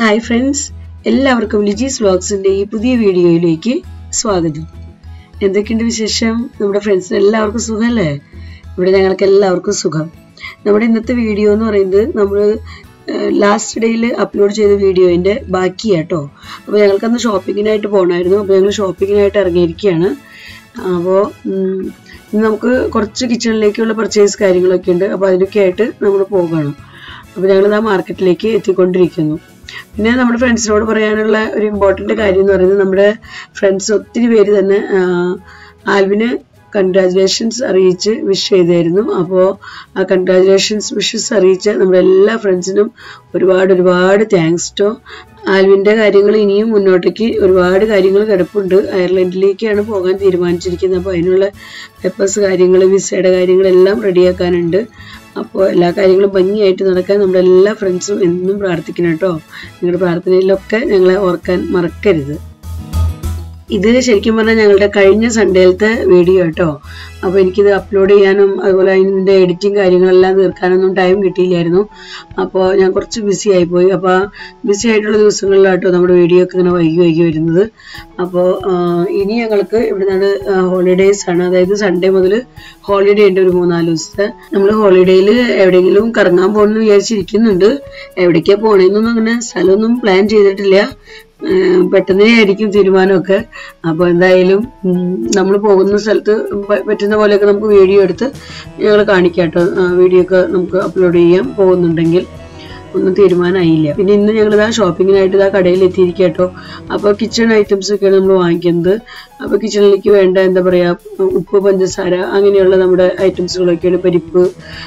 hi friends എല്ലാവർക്കും ലിജീസ് വ്ലോഗ്സിൻ്റെ ഈ പുതിയ വീഡിയോയിലേക്ക് സ്വാഗതം എന്തൊക്കെയുണ്ട് വിശേഷം നമ്മുടെ ഫ്രണ്ട്സിന് എല്ലാവർക്കും സുഖമല്ലേ ഇവിടെ ഞങ്ങൾക്ക് എല്ലാവർക്കും സുഖം നമ്മുടെ ഇന്നത്തെ വീഡിയോ എന്ന് പറയുന്നത് നമ്മൾ ലാസ്റ്റ് ഡേയിൽ അപ്ലോഡ് ചെയ്ത വീഡിയോൻ്റെ ബാക്കിയാട്ടോ അപ്പോൾ ഞങ്ങൾക്കന്ന് ഷോപ്പിങ്ങിനായിട്ട് പോകണമായിരുന്നു അപ്പോൾ ഞങ്ങൾ ഷോപ്പിങ്ങിനായിട്ട് ഇറങ്ങിയിരിക്കുകയാണ് അപ്പോൾ ഇന്ന് നമുക്ക് കുറച്ച് കിച്ചണിലേക്കുള്ള പർച്ചേസ് കാര്യങ്ങളൊക്കെ ഉണ്ട് അപ്പോൾ അതിനൊക്കെ ആയിട്ട് നമ്മൾ പോകണം അപ്പോൾ ഞങ്ങൾ ആ മാർക്കറ്റിലേക്ക് എത്തിക്കൊണ്ടിരിക്കുന്നു പിന്നെ നമ്മുടെ ഫ്രണ്ട്സിനോട് പറയാനുള്ള ഒരു ഇമ്പോർട്ടൻ്റ് കാര്യം എന്ന് പറയുന്നത് നമ്മുടെ ഫ്രണ്ട്സ് ഒത്തിരി പേര് തന്നെ ആൽവിന് കൺഗ്രാജുലേഷൻസ് അറിയിച്ച് വിഷ് ചെയ്തായിരുന്നു അപ്പോൾ ആ കൺഗ്രാജുലേഷൻസ് വിഷസ് അറിയിച്ച നമ്മുടെ എല്ലാ ഫ്രണ്ട്സിനും ഒരുപാട് ഒരുപാട് താങ്ക്സ് ടോ ആൽവിൻ്റെ കാര്യങ്ങൾ ഇനിയും മുന്നോട്ടേക്ക് ഒരുപാട് കാര്യങ്ങൾ കിടപ്പുണ്ട് അയർലൻഡിലേക്കാണ് പോകാൻ തീരുമാനിച്ചിരിക്കുന്നത് അപ്പോൾ അതിനുള്ള പേപ്പേഴ്സ് കാര്യങ്ങൾ വിസയുടെ കാര്യങ്ങളെല്ലാം റെഡിയാക്കാനുണ്ട് അപ്പോൾ എല്ലാ കാര്യങ്ങളും ഭംഗിയായിട്ട് നടക്കാൻ നമ്മുടെ എല്ലാ ഫ്രണ്ട്സും എന്നും പ്രാർത്ഥിക്കണം കേട്ടോ നിങ്ങളുടെ പ്രാർത്ഥനയിലൊക്കെ ഞങ്ങളെ ഓർക്കാൻ മറക്കരുത് ഇത് ശരിക്കും പറഞ്ഞാൽ ഞങ്ങളുടെ കഴിഞ്ഞ സൺഡേയിലത്തെ വീഡിയോ കേട്ടോ അപ്പോൾ എനിക്കിത് അപ്ലോഡ് ചെയ്യാനും അതുപോലെ അതിൻ്റെ എഡിറ്റിംഗ് കാര്യങ്ങളെല്ലാം തീർക്കാനൊന്നും ടൈം കിട്ടിയില്ലായിരുന്നു അപ്പോൾ ഞാൻ കുറച്ച് ബിസി ആയിപ്പോയി അപ്പോൾ ബിസി ആയിട്ടുള്ള ദിവസങ്ങളിലാട്ടോ നമ്മുടെ വീഡിയോ ഒക്കെ ഇങ്ങനെ വൈകി വൈകി വരുന്നത് അപ്പോൾ ഇനി ഞങ്ങൾക്ക് ഇവിടെ നിന്നാണ് ഹോളിഡേയ്സ് ആണ് അതായത് സൺഡേ മുതൽ ഹോളിഡേ ഉണ്ട് ഒരു മൂന്നാല് ദിവസത്തെ നമ്മൾ ഹോളിഡേയിൽ എവിടെയെങ്കിലും കറങ്ങാൻ പോകണമെന്ന് വിചാരിച്ചിരിക്കുന്നുണ്ട് എവിടേക്കാണ് പോകണമെന്നൊന്നും അങ്ങനെ സ്ഥലമൊന്നും പ്ലാൻ ചെയ്തിട്ടില്ല പെട്ടെന്നേ ആയിരിക്കും തീരുമാനമൊക്കെ അപ്പോൾ എന്തായാലും നമ്മൾ പോകുന്ന സ്ഥലത്ത് പറ്റുന്ന പോലെയൊക്കെ നമുക്ക് വീഡിയോ എടുത്ത് ഞങ്ങൾ കാണിക്കാം കേട്ടോ വീഡിയോ ഒക്കെ നമുക്ക് അപ്ലോഡ് ചെയ്യാം പോകുന്നുണ്ടെങ്കിൽ ഒന്നും തീരുമാനമായില്ല പിന്നെ ഇന്ന് ഞങ്ങൾ ഇതാ ഷോപ്പിങ്ങിനായിട്ട് ഇതാ കടയിൽ എത്തിയിരിക്കുക കേട്ടോ അപ്പോൾ കിച്ചൺ ഐറ്റംസ് ഒക്കെയാണ് നമ്മൾ വാങ്ങിക്കുന്നത് അപ്പോൾ കിച്ചണിലേക്ക് വേണ്ട എന്താ പറയുക ഉപ്പ് പഞ്ചസാര അങ്ങനെയുള്ള നമ്മുടെ ഐറ്റംസുകളൊക്കെയാണ് പരിപ്പ്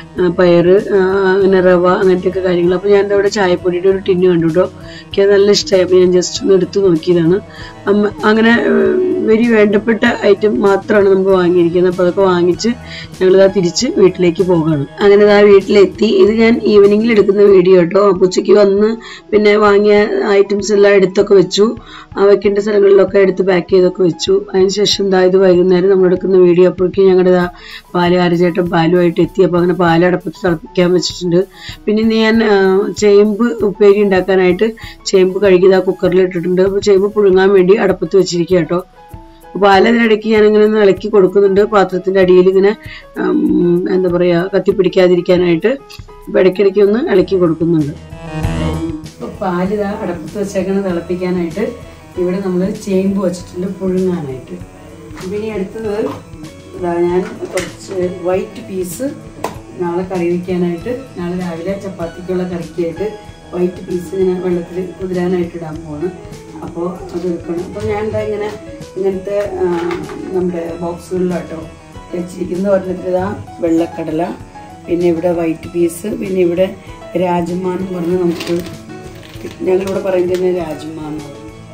പയറ് അങ്ങനെ റവ അങ്ങനത്തെയൊക്കെ കാര്യങ്ങൾ അപ്പോൾ ഞാൻ അവിടെ ചായപ്പൊടിയുടെ ഒരു ടിന്ന് കണ്ടു കേട്ടോ എനിക്ക് നല്ല ഇഷ്ടമായി അപ്പോൾ ഞാൻ ജസ്റ്റ് ഒന്ന് എടുത്ത് നോക്കിയതാണ് അങ്ങനെ വെരി വേണ്ടപ്പെട്ട ഐറ്റം മാത്രമാണ് നമുക്ക് വാങ്ങിയിരിക്കുന്നത് അപ്പോൾ അതൊക്കെ വാങ്ങിച്ച് ഞങ്ങളിതാ തിരിച്ച് വീട്ടിലേക്ക് പോവുകയാണ് അങ്ങനെ ഇതാ വീട്ടിലെത്തി ഇത് ഞാൻ ഈവനിങ്ങിൽ എടുക്കുന്ന വീഡിയോ കേട്ടോ അപ്പോൾ ഉച്ചയ്ക്ക് വന്ന് പിന്നെ വാങ്ങിയ ഐറ്റംസ് എല്ലാം എടുത്തൊക്കെ വെച്ചു വെക്കേണ്ട സ്ഥലങ്ങളിലൊക്കെ എടുത്ത് പാക്ക് ചെയ്തൊക്കെ വെച്ചു അതിനുശേഷം ഇതാ ഇത് വൈകുന്നേരം നമ്മൾ എടുക്കുന്ന വീഡിയോ അപ്പോഴേക്കും ഞങ്ങളുടെ ഇതാ പാല് ആരചേട്ടൻ പാലുമായിട്ട് എത്തി അപ്പോൾ അങ്ങനെ പാല് അടപ്പത്ത് തിളപ്പിക്കാൻ വെച്ചിട്ടുണ്ട് പിന്നെ ഇന്ന് ഞാൻ ചേമ്പ് ഉപ്പേരി ഉണ്ടാക്കാനായിട്ട് ചേമ്പ് കഴുകി ഇതാ കുക്കറിൽ ഇട്ടിട്ടുണ്ട് അപ്പോൾ ചേമ്പ് പുഴുങ്ങാൻ വേണ്ടി അടപ്പത്ത് വെച്ചിരിക്കുക കേട്ടോ പാൽ അതിനിടയ്ക്ക് ഞാനിങ്ങനെ ഒന്ന് ഇളക്കി കൊടുക്കുന്നുണ്ട് പാത്രത്തിൻ്റെ അടിയിൽ ഇങ്ങനെ എന്താ പറയുക കത്തിപ്പിടിക്കാതിരിക്കാനായിട്ട് അപ്പോൾ ഇടയ്ക്കിടയ്ക്ക് ഒന്ന് ഇളക്കി കൊടുക്കുന്നുണ്ട് അപ്പോൾ പാല് ഇതാ അടപ്പത്ത് വെച്ചേക്കണ തിളപ്പിക്കാനായിട്ട് ഇവിടെ നമ്മൾ ചേമ്പ് വെച്ചിട്ടുണ്ട് പുഴുങ്ങാനായിട്ട് അപ്പം ഇനി അടുത്തത് ഇതാ ഞാൻ കുറച്ച് വൈറ്റ് പീസ് നാളെ കറി വയ്ക്കാനായിട്ട് നാളെ രാവിലെ ചപ്പാത്തിക്കുള്ള കറിക്കായിട്ട് വൈറ്റ് പീസ് ഇങ്ങനെ വെള്ളത്തിൽ കുതിരാനായിട്ട് ഇടാൻ പോവാണ് അപ്പോൾ അത് എടുക്കണം അപ്പോൾ ഞാൻ എന്താ ഇങ്ങനെ ഇങ്ങനത്തെ നമ്മുടെ ബോക്സുകളിലാട്ടോ വെച്ചിരിക്കുന്നത് ഒരെണ്ണത്തിൽ ഇതാ വെള്ളക്കടല പിന്നെ ഇവിടെ വൈറ്റ് പീസ് പിന്നെ ഇവിടെ രാജമ്മ എന്ന് പറഞ്ഞ് നമുക്ക് ഞങ്ങളിവിടെ പറയുന്നത് രാജമ്മ എന്ന്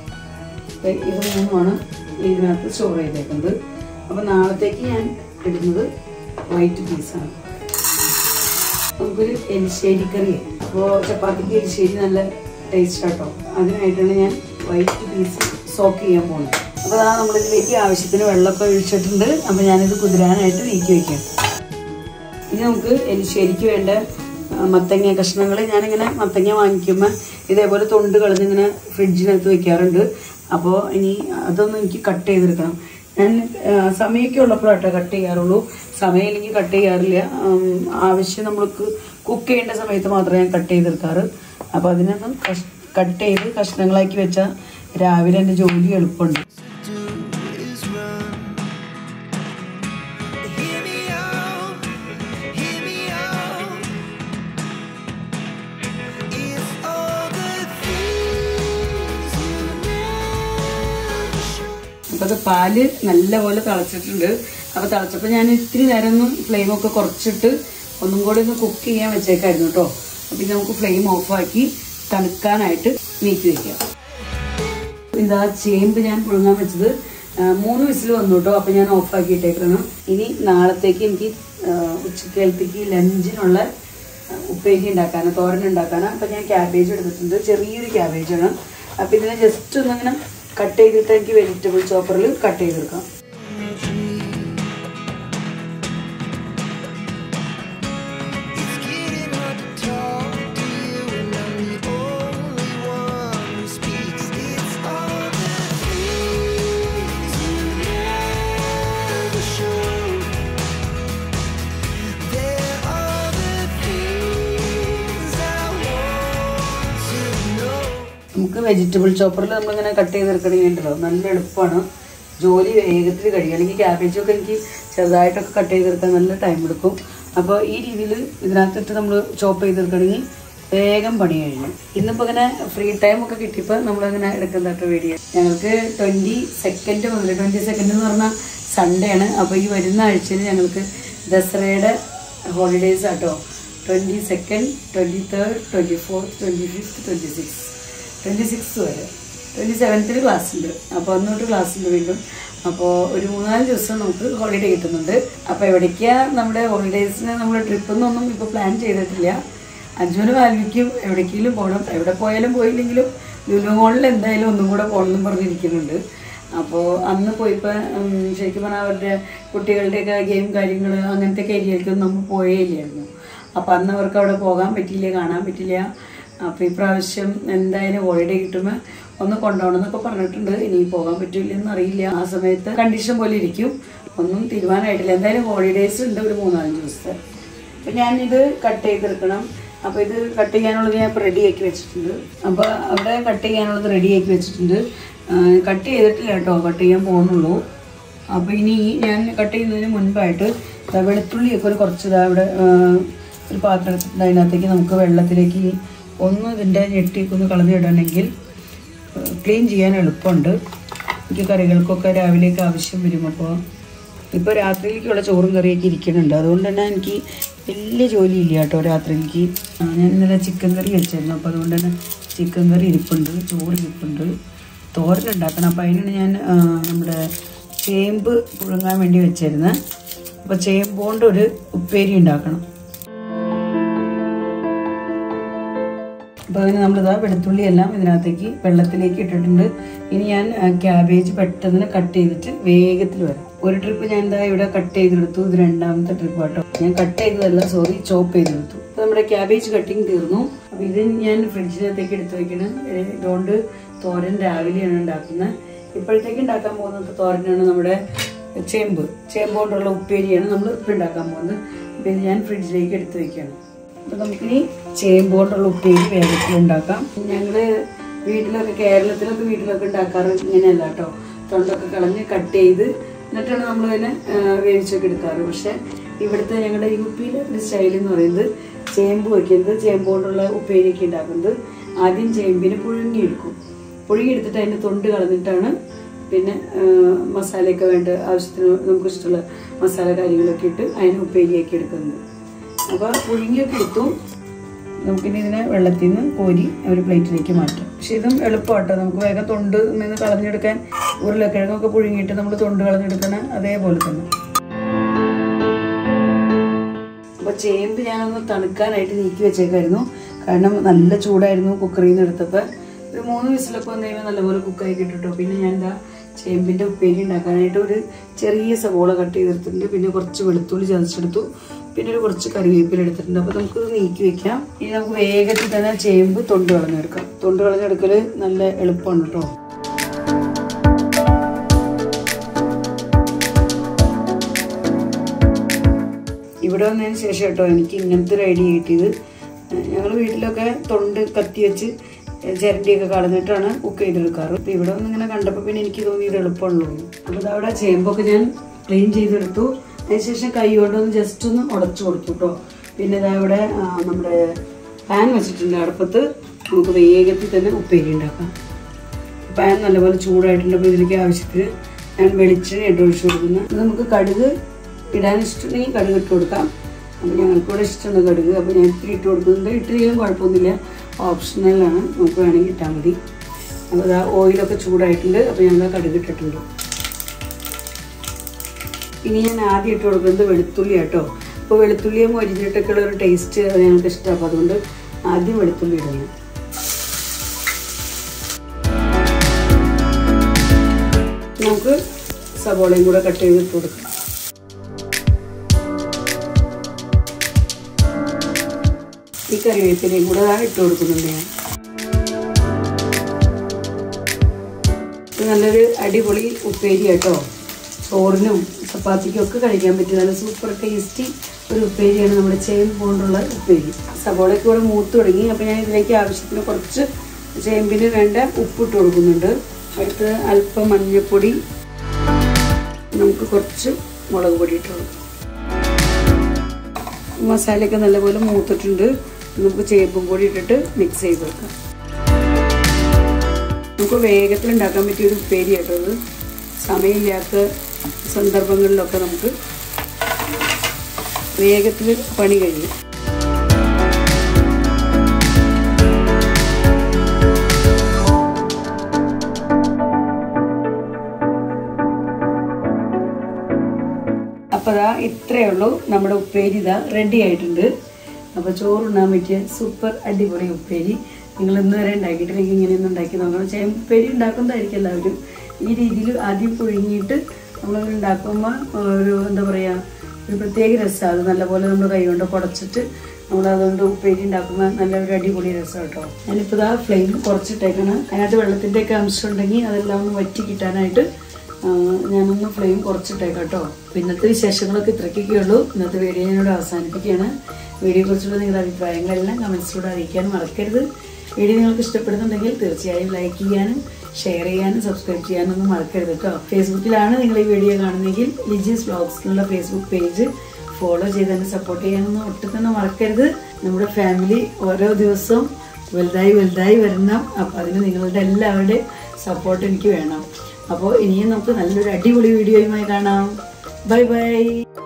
ഇത് മൂന്നുമാണ് ഇതിനകത്ത് സ്റ്റോർ ചെയ്തേക്കുന്നത് അപ്പോൾ നാളത്തേക്ക് ഞാൻ ഇടുന്നത് വൈറ്റ് പീസാണ് നമുക്കൊരു എലിശ്ശേരി കറി അപ്പോൾ ചപ്പാത്തിക്ക് എലിശ്ശേരി നല്ല ടേസ്റ്റ് ആട്ടോ അതിനായിട്ടാണ് ഞാൻ വൈറ്റ് പീസ് സോക്ക് ചെയ്യാൻ പോകുന്നത് അപ്പോൾ അതാ നമ്മളിതിലേക്ക് ആവശ്യത്തിന് വെള്ളമൊക്കെ ഒഴിച്ചിട്ടുണ്ട് അപ്പോൾ ഞാനിത് കുതിരാനായിട്ട് നീക്കി വയ്ക്കാം ഇനി നമുക്ക് എലിശ്ശേരിക്ക് വേണ്ട മത്തങ്ങ കഷ്ണങ്ങൾ ഞാനിങ്ങനെ മത്തങ്ങ വാങ്ങിക്കുമ്പോൾ ഇതേപോലെ തൊണ്ട് കളഞ്ഞിങ്ങനെ ഫ്രിഡ്ജിനകത്ത് വെക്കാറുണ്ട് അപ്പോൾ ഇനി അതൊന്നും എനിക്ക് കട്ട് ചെയ്തെടുക്കണം ഞാൻ സമയമൊക്കെ ഉള്ളപ്പോഴാട്ടോ കട്ട് ചെയ്യാറുള്ളൂ സമയമില്ലെങ്കിൽ കട്ട് ചെയ്യാറില്ല ആവശ്യം നമ്മൾക്ക് കുക്ക് ചെയ്യേണ്ട സമയത്ത് മാത്രമേ ഞാൻ കട്ട് ചെയ്തെടുക്കാറ് അപ്പോൾ അതിനൊന്നും കട്ട് ചെയ്ത് കഷ്ണങ്ങളാക്കി വെച്ചാൽ രാവിലെ എൻ്റെ ജോലി എളുപ്പമുണ്ട് അപ്പോൾ അത് പാല് നല്ലപോലെ തിളച്ചിട്ടുണ്ട് അപ്പോൾ തിളച്ചപ്പോൾ ഞാൻ ഇത്തിരി നേരം ഒന്ന് ഫ്ലെയിമൊക്കെ കുറച്ചിട്ട് ഒന്നും കൂടി ഒന്ന് കുക്ക് ചെയ്യാൻ വെച്ചേക്കായിരുന്നു കേട്ടോ അപ്പം ഇത് നമുക്ക് ഫ്ലെയിം ഓഫാക്കി തണുക്കാനായിട്ട് നീക്കി വെക്കാം ഇതാ ചേമ്പ് ഞാൻ പുഴുങ്ങാൻ വെച്ചത് മൂന്ന് വിസിൽ വന്നു കേട്ടോ അപ്പം ഞാൻ ഓഫാക്കി ഇട്ടേക്കണം ഇനി നാളത്തേക്ക് എനിക്ക് ഉച്ചക്കേലത്തേക്ക് ലഞ്ചിനുള്ള ഉപ്പേരി ഉണ്ടാക്കാനാണ് തോരൻ ഉണ്ടാക്കാനാണ് അപ്പം ഞാൻ ക്യാബേജ് എടുത്തിട്ടുണ്ട് ചെറിയൊരു ക്യാബേജാണ് അപ്പം ഇതിനെ ജസ്റ്റ് ഒന്നിങ്ങനെ കട്ട് ചെയ്തിട്ട് എനിക്ക് വെജിറ്റബിൾ ചോപ്പറിൽ കട്ട് ചെയ്തെടുക്കാം It's getting hard to talk to you, and I'm the only one vegetable ചോപ്പറിൽ നമ്മളിങ്ങനെ കട്ട് ചെയ്തെടുക്കണമെങ്കിലോ നല്ല എളുപ്പമാണ് ജോലി വേഗത്തിൽ കഴിയും അല്ലെങ്കിൽ ക്യാബേജൊക്കെ എനിക്ക് ചെറുതായിട്ടൊക്കെ കട്ട് ചെയ്തെടുക്കാൻ നല്ല ടൈം എടുക്കും അപ്പോൾ ഈ രീതിയിൽ ഇതിനകത്തിട്ട് നമ്മൾ ചോപ്പ് ചെയ്തെടുക്കണമെങ്കിൽ വേഗം പണി കഴിഞ്ഞു ഇന്നിപ്പോൾ ഇങ്ങനെ ഫ്രീ ടൈം ഒക്കെ കിട്ടിയപ്പോൾ നമ്മളിങ്ങനെ എടുക്കുന്നതായിട്ട് വീഡിയോ ഞങ്ങൾക്ക് ട്വൻറ്റി സെക്കൻഡ് മുതൽ ട്വൻറ്റി സെക്കൻഡ് എന്ന് പറഞ്ഞാൽ സൺഡേ ആണ് അപ്പോൾ ഈ വരുന്ന ആഴ്ചയിൽ ഞങ്ങൾക്ക് ദസറയുടെ ഹോളിഡേയ്സ് ആട്ടോ twenty second twenty third twenty fourth twenty fifth twenty six twenty six വരെ ട്വൻറ്റി സെവൻത്തിൽ ക്ലാസ് ഉണ്ട് അപ്പോൾ അന്ന് തൊട്ട് ക്ലാസ് ഉണ്ട് വീണ്ടും അപ്പോൾ ഒരു മൂന്നാല് ദിവസം നമുക്ക് ഹോളിഡേ കിട്ടുന്നുണ്ട് അപ്പോൾ എവിടേക്കാണ് നമ്മുടെ ഹോളിഡേയ്സിന് നമ്മൾ ട്രിപ്പൊന്നൊന്നും ഇപ്പോൾ പ്ലാൻ ചെയ്തിട്ടില്ല അഞ്ചുവിന് വാൽവിക്കും എവിടേക്കെങ്കിലും പോകണം എവിടെ പോയാലും പോയില്ലെങ്കിലും ലുലു മോളിൽ എന്തായാലും ഒന്നും കൂടെ പോകണമെന്നും പറഞ്ഞിരിക്കുന്നുണ്ട് അപ്പോൾ അന്ന് പോയിപ്പോൾ ശരിക്കും പറഞ്ഞാൽ അവരുടെ കുട്ടികളുടെയൊക്കെ ഗെയിം കാര്യങ്ങൾ അങ്ങനത്തെ ഏരിയയിലേക്കൊന്നും നമ്മൾ പോയേ ഇല്ലായിരുന്നു അപ്പോൾ അന്ന് അവർക്ക് അവിടെ പോകാൻ പറ്റിയില്ല കാണാൻ പറ്റില്ല അപ്പോൾ ഈ പ്രാവശ്യം എന്തായാലും ഹോളിഡേ കിട്ടുമ്പോൾ ഒന്ന് കൊണ്ടുപോകണം എന്നൊക്കെ പറഞ്ഞിട്ടുണ്ട് ഇനി പോകാൻ പറ്റില്ലെന്ന് അറിയില്ല ആ സമയത്ത് കണ്ടീഷൻ പോലെ ഇരിക്കും ഒന്നും തീരുമാനമായിട്ടില്ല എന്തായാലും ഹോളിഡേയ്സ് ഉണ്ട് ഒരു മൂന്നാല് ദിവസത്തെ അപ്പം ഞാനിത് കട്ട് ചെയ്തെടുക്കണം അപ്പോൾ ഇത് കട്ട് ചെയ്യാനുള്ളത് ഞാൻ ഇപ്പോൾ റെഡിയാക്കി വെച്ചിട്ടുണ്ട് അപ്പോൾ അവിടെ കട്ട് ചെയ്യാനുള്ളത് റെഡിയാക്കി വെച്ചിട്ടുണ്ട് കട്ട് ചെയ്തിട്ടില്ല കേട്ടോ കട്ട് ചെയ്യാൻ പോകുന്നുള്ളൂ അപ്പോൾ ഇനി ഞാൻ കട്ട് ചെയ്യുന്നതിന് മുൻപായിട്ട് ദാ വെളുത്തുള്ളിയൊക്കെ ഒരു കുറച്ച് ഇതാ ഇവിടെ ആ, ഒരു പാത്രം എടുത്തിട്ടുണ്ട് അതിനകത്തേക്ക് നമുക്ക് വെള്ളത്തിലേക്ക് ഒന്ന് ഇതിൻ്റെ ഞെട്ടിയൊക്കെ ഒന്ന് കളഞ്ഞിടണമെങ്കിൽ ക്ലീൻ ചെയ്യാൻ എളുപ്പമുണ്ട് എനിക്ക് കറികൾക്കൊക്കെ രാവിലെയൊക്കെ ആവശ്യം വരും അപ്പോൾ ഇപ്പോൾ രാത്രിയിലേക്കുള്ള ചോറും കറിയൊക്കെ ഇരിക്കുന്നുണ്ട് അതുകൊണ്ട് തന്നെ എനിക്ക് വലിയ ജോലിയില്ല കേട്ടോ രാത്രിയിലേക്ക് ആ, ഞാൻ ഇന്നലെ ചിക്കൻ കറി വെച്ചായിരുന്നു അപ്പോൾ അതുകൊണ്ട് തന്നെ ചിക്കൻ കറി ഇരിപ്പുണ്ട് ചോറ് ഇരിപ്പുണ്ട് തോരൻ ഉണ്ടാക്കണം അപ്പോൾ അതിനാണ് ഞാൻ ആ, നമ്മുടെ ചേമ്പ് പുഴുങ്ങാൻ വേണ്ടി വെച്ചിരുന്നത് അപ്പോൾ ചേമ്പ് കൊണ്ട് ഒരു ഉപ്പേരി ഉണ്ടാക്കണം അപ്പോൾ അതിന് നമ്മളിതാ വെളുത്തുള്ളി എല്ലാം ഇതിനകത്തേക്ക് വെള്ളത്തിലേക്ക് ഇട്ടിട്ടുണ്ട് ഇനി ഞാൻ ക്യാബേജ് പെട്ടെന്ന് കട്ട് ചെയ്തിട്ട് വേഗത്തിൽ വരാം ഒരു ട്രിപ്പ് ഞാൻ എന്താ ഇവിടെ കട്ട് ചെയ്തെടുത്തു ഇത് രണ്ടാമത്തെ ട്രിപ്പ് കേട്ടോ ഞാൻ കട്ട് ചെയ്തതല്ല സോറി ചോപ്പ് ചെയ്തെടുത്തു അപ്പോൾ നമ്മുടെ ക്യാബേജ് കട്ടിങ് തീർന്നു അപ്പോൾ ഇത് ഞാൻ ഫ്രിഡ്ജിനകത്തേക്ക് എടുത്ത് വെക്കണം ഏ, ഇതുകൊണ്ട് തോരൻ രാവിലെയാണ് ഉണ്ടാക്കുന്നത് ഇപ്പോഴത്തേക്ക് ഉണ്ടാക്കാൻ പോകുന്നത് തോരനാണ് നമ്മുടെ ചേമ്പ് ചേമ്പ് കൊണ്ടുള്ള ഉപ്പേരിയാണ് നമ്മൾ ഇപ്പം ഉണ്ടാക്കാൻ പോകുന്നത് അപ്പോൾ ഇത് ഞാൻ ഫ്രിഡ്ജിലേക്ക് എടുത്ത് വെക്കുകയാണ് അപ്പൊ നമുക്കിനി ചേമ്പ് കൊണ്ടുള്ള ഉപ്പേരി വേഗത്തിൽ ഉണ്ടാക്കാം ഞങ്ങള് വീട്ടിലൊക്കെ കേരളത്തിലൊക്കെ വീട്ടിലൊക്കെ ഉണ്ടാക്കാറ് ഇങ്ങനെയല്ല കേട്ടോ തൊണ്ടൊക്കെ കളഞ്ഞ് കട്ട് ചെയ്ത് എന്നിട്ടാണ് നമ്മൾ അതിനെ ആ, വേവിച്ചൊക്കെ എടുക്കാറ് പക്ഷെ ഇവിടുത്തെ ഞങ്ങളുടെ യു പിയിലെ ഒരു സ്റ്റൈൽ എന്ന് പറയുന്നത് ചേമ്പ് വയ്ക്കുന്നത് ചേമ്പ് കൊണ്ടുള്ള ഉപ്പേരിയൊക്കെ ഉണ്ടാക്കുന്നത് ആദ്യം ചേമ്പിന് പുഴുങ്ങിയെടുക്കും പുഴുങ്ങിയെടുത്തിട്ട് അതിൻ്റെ തൊണ്ട് കളഞ്ഞിട്ടാണ് പിന്നെ ആ, മസാലയൊക്കെ വേണ്ട ആവശ്യത്തിന് നമുക്ക് ഇഷ്ടമുള്ള മസാല കാര്യങ്ങളൊക്കെ ഇട്ട് അതിന് ഉപ്പേരിയാക്കി എടുക്കുന്നത് അപ്പോൾ പുഴുങ്ങിയൊക്കെ എടുത്തു നമുക്കിനി ഇതിനെ വെള്ളത്തിൽ നിന്ന് കോരി ഒരു പ്ലേറ്റിലേക്ക് മാറ്റാം പക്ഷെ ഇതും എളുപ്പമാട്ടോ നമുക്ക് വേഗം തൊണ്ട് നിന്ന് കളഞ്ഞെടുക്കാൻ ഉരുളക്കിഴങ്ങൊക്കെ പുഴുങ്ങിയിട്ട് നമ്മൾ തൊണ്ട് കളഞ്ഞെടുക്കണ അതേപോലെ തന്നെ അപ്പോൾ ചേമ്പ് ഞാനൊന്ന് തണുക്കാനായിട്ട് നീക്കി വെച്ചേക്കായിരുന്നു കാരണം നല്ല ചൂടായിരുന്നു കുക്കറിൽ നിന്ന് എടുത്തപ്പോൾ ഒരു മൂന്ന് വിസിലൊക്കെ വന്നു കഴിയുമ്പോൾ നല്ലപോലെ കുക്കായി കിട്ടുട്ടോ പിന്നെ ഞാൻ എന്താ ചേമ്പിൻ്റെ ഉപ്പേരി ഉണ്ടാക്കാനായിട്ട് ഒരു ചെറിയ സവോള കട്ട് ചെയ്തെടുത്തിട്ടുണ്ട് പിന്നെ കുറച്ച് വെളുത്തുള്ളി ചതച്ചെടുത്തു പിന്നെ ഒരു കുറച്ച് കറിവേപ്പില എടുത്തിട്ടുണ്ട് അപ്പോൾ നമുക്ക് നീക്കി വെക്കാം ഇനി നമുക്ക് വേഗത്തിൽ തന്നെ ചേമ്പ് തൊണ്ട് കളഞ്ഞെടുക്കാം തൊണ്ട് കളഞ്ഞെടുക്കൽ നല്ല എളുപ്പമാണ് കേട്ടോ ഇവിടെ വന്നതിന് ശേഷം കേട്ടോ എനിക്ക് ഇങ്ങനത്തെ ഒരു ഐഡിയ കിട്ടിയത് ഞങ്ങൾ വീട്ടിലൊക്കെ തൊണ്ട് കത്തി വെച്ച് ചിരണ്ടിയൊക്കെ കളഞ്ഞിട്ടാണ് കുക്ക് ചെയ്തെടുക്കാറ് ഇപ്പം ഇവിടെ വന്ന് ഇങ്ങനെ കണ്ടപ്പോൾ പിന്നെ എനിക്ക് തോന്നിയത് എളുപ്പമുള്ളൂ അപ്പോൾ അവിടെ ചേമ്പൊക്കെ ഞാൻ ക്ലീൻ ചെയ്തെടുത്തു അതിനുശേഷം കൈ കൊണ്ടൊന്ന് ജസ്റ്റ് ഒന്ന് ഉടച്ചു കൊടുത്തു കേട്ടോ പിന്നെ ഇതാ ഇവിടെ ആ, നമ്മുടെ പാൻ വെച്ചിട്ടുണ്ട് അടുപ്പത്ത് നമുക്ക് വേഗത്തിൽ തന്നെ ഉപ്പേരി ഉണ്ടാക്കാം പാൻ നല്ലപോലെ ചൂടായിട്ടുണ്ട് അപ്പോൾ ഇതിലേക്ക് ആവശ്യത്തിന് ഞാൻ വെളിച്ചെണ്ണ ഇട്ട് ഒഴിച്ചു കൊടുക്കുന്നു ഇത് നമുക്ക് കടുക് ഇടാൻ ഇഷ്ടമുണ്ടെങ്കിൽ കടുക് ഇട്ട് കൊടുക്കാം അപ്പോൾ ഞങ്ങൾക്കിവിടെ ഇഷ്ടമാണ് കടുക് അപ്പോൾ ഞാൻ ഇത്തിരി ഇട്ട് കൊടുക്കുന്നുണ്ട് ഇട്ടിരിക്കും കുഴപ്പമൊന്നുമില്ല ഓപ്ഷണലാണ് നമുക്ക് വേണമെങ്കിൽ ഇട്ടാൽ മതി അപ്പോൾ ഇതാ ഓയിലൊക്കെ ചൂടായിട്ടുണ്ട് അപ്പോൾ ഞങ്ങൾ കടുക് ഇട്ടിട്ടുണ്ട് ഇനി ഞാൻ ആദ്യം ഇട്ട് കൊടുക്കുന്നത് വെളുത്തുള്ളി കേട്ടോ അപ്പോൾ വെളുത്തുള്ളിയും മൊരിഞ്ഞിട്ടൊക്കെ ഉള്ള ഒരു ടേസ്റ്റ് അത് ഞങ്ങൾക്ക് ഇഷ്ടമാണ് അപ്പോൾ അതുകൊണ്ട് ആദ്യം വെളുത്തുള്ളി ഇടുന്നു നമുക്ക് സവോളയും കൂടെ കട്ട് ചെയ്തിട്ട് കൊടുക്കാം ഈ കറിവേപ്പിലയും കൂടെ ദാ ഇട്ട് കൊടുക്കുന്നുണ്ട് ഞാൻ ഇത് നല്ലൊരു അടിപൊളി ഉപ്പേരി കേട്ടോ ചോറിനും ചപ്പാത്തിക്കും ഒക്കെ കഴിക്കാൻ പറ്റിയ നല്ല സൂപ്പർ ടേസ്റ്റി ഒരു ഉപ്പേരിയാണ് നമ്മുടെ ചേമ്പ് കൊണ്ടുള്ള ഉപ്പേരി സവോളയ്ക്ക് കൂടെ മൂത്ത് തുടങ്ങി അപ്പോൾ ഞാൻ ഇതിലേക്ക് ആവശ്യത്തിന് കുറച്ച് ചേമ്പിന് വേണ്ട ഉപ്പിട്ട് കൊടുക്കുന്നുണ്ട് അടുത്ത് അല്പം മഞ്ഞൾപ്പൊടി നമുക്ക് കുറച്ച് മുളക് പൊടി ഇട്ട് കൊടുക്കാം മസാലയൊക്കെ നല്ലപോലെ മൂത്തിട്ടുണ്ട് നമുക്ക് ചേമ്പും കൂടി ഇട്ടിട്ട് മിക്സ് ചെയ്ത് വെക്കാം നമുക്ക് വേഗത്തിൽ ഉണ്ടാക്കാൻ പറ്റിയ ഒരു ഉപ്പേരി കേട്ടോ ഇത് സമയമില്ലാത്ത സന്ദർഭങ്ങളിലൊക്കെ നമുക്ക് വേഗത്തിൽ പണി കഴിയും അപ്പോൾ അതാ ഇത്രയേ ഉള്ളൂ നമ്മുടെ ഉപ്പേരി ഇതാ റെഡി ആയിട്ടുണ്ട് അപ്പോൾ ചോറുണ്ണാൻ പറ്റിയ സൂപ്പർ അടിപൊളി ഉപ്പേരി നിങ്ങൾ ഇന്ന് വരെ ഉണ്ടാക്കിയിട്ടില്ലെങ്കിൽ ഇങ്ങനെയൊന്നും ഉണ്ടാക്കി നോക്കണം ചേമ്പ് ഉപ്പേരി ഉണ്ടാക്കുന്നതായിരിക്കും എല്ലാവരും ഈ രീതിയിൽ ആദ്യം പുഴുങ്ങിയിട്ട് നമ്മൾ ഉണ്ടാക്കുമ്പോൾ ഒരു എന്താ പറയുക ഒരു പ്രത്യേക രസമാണ് അത് നല്ലപോലെ നമ്മൾ കൈകൊണ്ട് കുടച്ചിട്ട് നമ്മൾ അതുകൊണ്ട് ഉപ്പേരി ഉണ്ടാക്കുമ്പോൾ നല്ല ഒരു അടിപൊളി രസം കേട്ടോ ഞാനിപ്പോൾ ഇതാ ഫ്ലെയിം കുറച്ചിട്ടേക്കാണ് അതിനകത്ത് വെള്ളത്തിൻ്റെയൊക്കെ അംശം ഉണ്ടെങ്കിൽ അതെല്ലാം ഒന്ന് വറ്റി കിട്ടാനായിട്ട് ആ, ഞാനൊന്ന് ഫ്ലെയിം കുറച്ചിട്ടേക്കാം കേട്ടോ അപ്പോൾ ഇന്നത്തെ വിശേഷങ്ങളൊക്കെ ഇത്രയ്ക്കൊക്കെ ഉള്ളൂ ഇന്നത്തെ വീഡിയോ ഞാനിവിടെ അവസാനിപ്പിക്കുകയാണ് വീഡിയോയെ കുറിച്ചുള്ള നിങ്ങളുടെ അഭിപ്രായങ്ങളെല്ലാം കമൻസിലൂടെ അറിയിക്കാൻ മറക്കരുത് വീഡിയോ നിങ്ങൾക്ക് ഇഷ്ടപ്പെടുന്നുണ്ടെങ്കിൽ തീർച്ചയായും ലൈക്ക് ചെയ്യാനും ഷെയർ ചെയ്യാനും സബ്സ്ക്രൈബ് ചെയ്യാനും ഒന്നും മറക്കരുത് കേട്ടോ ഫേസ്ബുക്കിലാണ് നിങ്ങൾ ഈ വീഡിയോ കാണുന്നതെങ്കിൽ ലിജീസ് വ്ളോഗ്സ് എന്നുള്ള ഫേസ്ബുക്ക് പേജ് ഫോളോ ചെയ്ത് തന്നെ സപ്പോർട്ട് ചെയ്യാനൊന്നും ഒട്ടും തന്നെ മറക്കരുത് നമ്മുടെ ഫാമിലി ഓരോ ദിവസവും വലുതായി വലുതായി വരണം അപ്പം അതിന് നിങ്ങളുടെ എല്ലാവരുടെയും സപ്പോർട്ട് എനിക്ക് വേണം അപ്പോൾ ഇനിയും നമുക്ക് നല്ലൊരു അടിപൊളി വീഡിയോയുമായി കാണാം ബൈ ബൈ